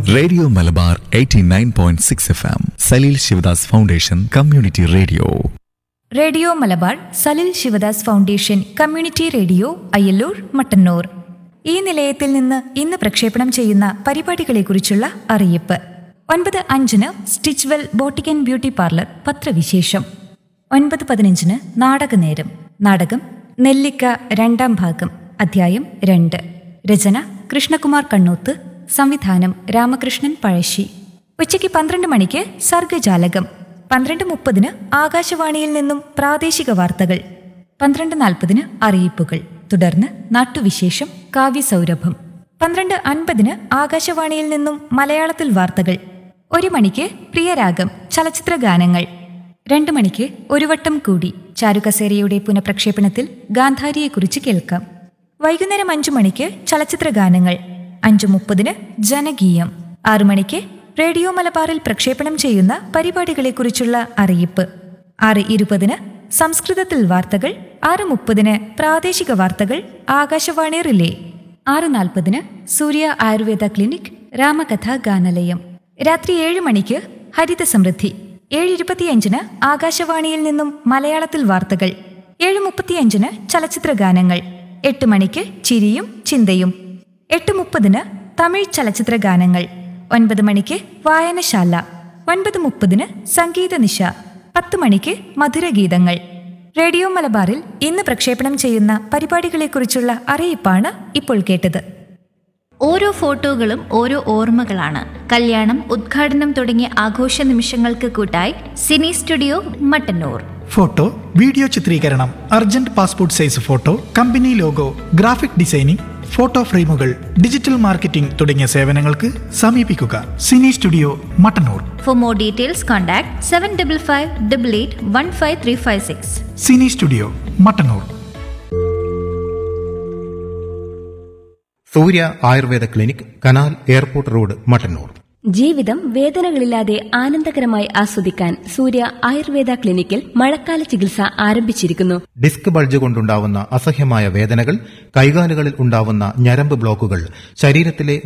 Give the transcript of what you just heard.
radio Malabar 89.6 F M Saleel Sivadas foundation community radio radio Malabar Salil Sivadas foundation community radio Ayyallur Mattannur ഈ നിലയത്തിൽ നിന്ന് ഇന്ന് പ്രക്ഷേപണം ചെയ്യുന്ന പരിപാടികളെക്കുറിച്ചുള്ള അറിയിപ്പ് ഒൻപത് അഞ്ചിന് stitchwell boutique and beauty parlour പത്രവിശേഷം ഒൻപത് പതിനഞ്ചിന് നാടകനേരം നാടകം നെല്ലിക്ക രണ്ടാം ഭാഗം അധ്യായം രണ്ട് രചന കൃഷ്ണകുമാർ കണ്ണൂത്ത് സംവിധാനം രാമകൃഷ്ണൻ പഴശ്ശി ഉച്ചയ്ക്ക് പന്ത്രണ്ട് മണിക്ക് സർഗജാലകം പന്ത്രണ്ട് മുപ്പതിന് ആകാശവാണിയിൽ നിന്നും പ്രാദേശിക വാർത്തകൾ പന്ത്രണ്ട് നാൽപ്പതിന് അറിയിപ്പുകൾ തുടർന്ന് നാട്ടുവിശേഷം കാവ്യസൗരഭം പന്ത്രണ്ട് അൻപതിന് ആകാശവാണിയിൽ നിന്നും മലയാളത്തിൽ വാർത്തകൾ ഒരു മണിക്ക് പ്രിയരാഗം ചലച്ചിത്ര ഗാനങ്ങൾ രണ്ട് മണിക്ക് ഒരു വട്ടം കൂടി ചാരുകസേരയുടെ പുനഃപ്രക്ഷേപണത്തിൽ ഗാന്ധാരിയെക്കുറിച്ച് കേൾക്കാം വൈകുന്നേരം അഞ്ചു മണിക്ക് ചലച്ചിത്ര ഗാനങ്ങൾ അഞ്ചു മുപ്പതിന് ജനകീയം ആറു മണിക്ക് റേഡിയോ മലബാറിൽ പ്രക്ഷേപണം ചെയ്യുന്ന പരിപാടികളെക്കുറിച്ചുള്ള അറിയിപ്പ് ആറ് ഇരുപതിന് സംസ്കൃതത്തിൽ വാർത്തകൾ ആറ് മുപ്പതിന് പ്രാദേശിക വാർത്തകൾ ആകാശവാണി റിലേ ആറ് നാൽപ്പതിന് സൂര്യ ആയുർവേദ ക്ലിനിക് രാമകഥ ഗാനലയം രാത്രി ഏഴ് മണിക്ക് ഹരിത സമൃദ്ധി ഏഴ് ഇരുപത്തിയഞ്ചിന് ആകാശവാണിയിൽ നിന്നും മലയാളത്തിൽ വാർത്തകൾ ഏഴ് മുപ്പത്തിയഞ്ചിന് ചലച്ചിത്ര ഗാനങ്ങൾ എട്ട് മണിക്ക് ചിരിയും ചിന്തയും എട്ട് മുപ്പതിന് തമിഴ് ചലച്ചിത്ര ഗാനങ്ങൾ ഒൻപത് മണിക്ക് വായനശാല ഒൻപത് മുപ്പതിന് സംഗീത നിശ പത്ത് മണിക്ക് മധുരഗീതങ്ങൾ റേഡിയോ മലബാറിൽ ഇന്ന് പ്രക്ഷേപണം ചെയ്യുന്ന പരിപാടികളെക്കുറിച്ചുള്ള അറിയിപ്പാണ് ഇപ്പോൾ കേട്ടത് ഓരോ ഫോട്ടോകളും ഓരോ ഓർമ്മകളാണ് കല്യാണം ഉദ്ഘാടനം തുടങ്ങിയ ആഘോഷ നിമിഷങ്ങൾക്ക് കൂട്ടായി cine studio Mattannur photo video ചിത്രീകരണം urgent passport size photo company logo graphic designing photo ഫ്രെയിമുകൾ ഡിജിറ്റൽ മാർക്കറ്റിംഗ് തുടങ്ങിയ സേവനങ്ങൾക്ക് സമീപിക്കുക cine studio Mattannur for more details contact seven double five double eight one five three five six cine studio Mattannur Surya Ayurveda clinic canal airport road Mattannur ജീവിതം വേദനകളില്ലാതെ ആനന്ദകരമായി ആസ്വദിക്കാൻ സൂര്യ ആയുർവേദ ക്ലിനിക്കിൽ മഴക്കാല ചികിത്സ ആരംഭിച്ചിരിക്കുന്നു ഡിസ്ക് ബൾജ് കൊണ്ടുണ്ടാവുന്ന അസഹ്യമായ വേദനകൾ കൈകാലുകളിൽ ഉണ്ടാവുന്ന ഞരമ്പ് ബ്ലോക്കുകൾ ശരീരത്തിലെ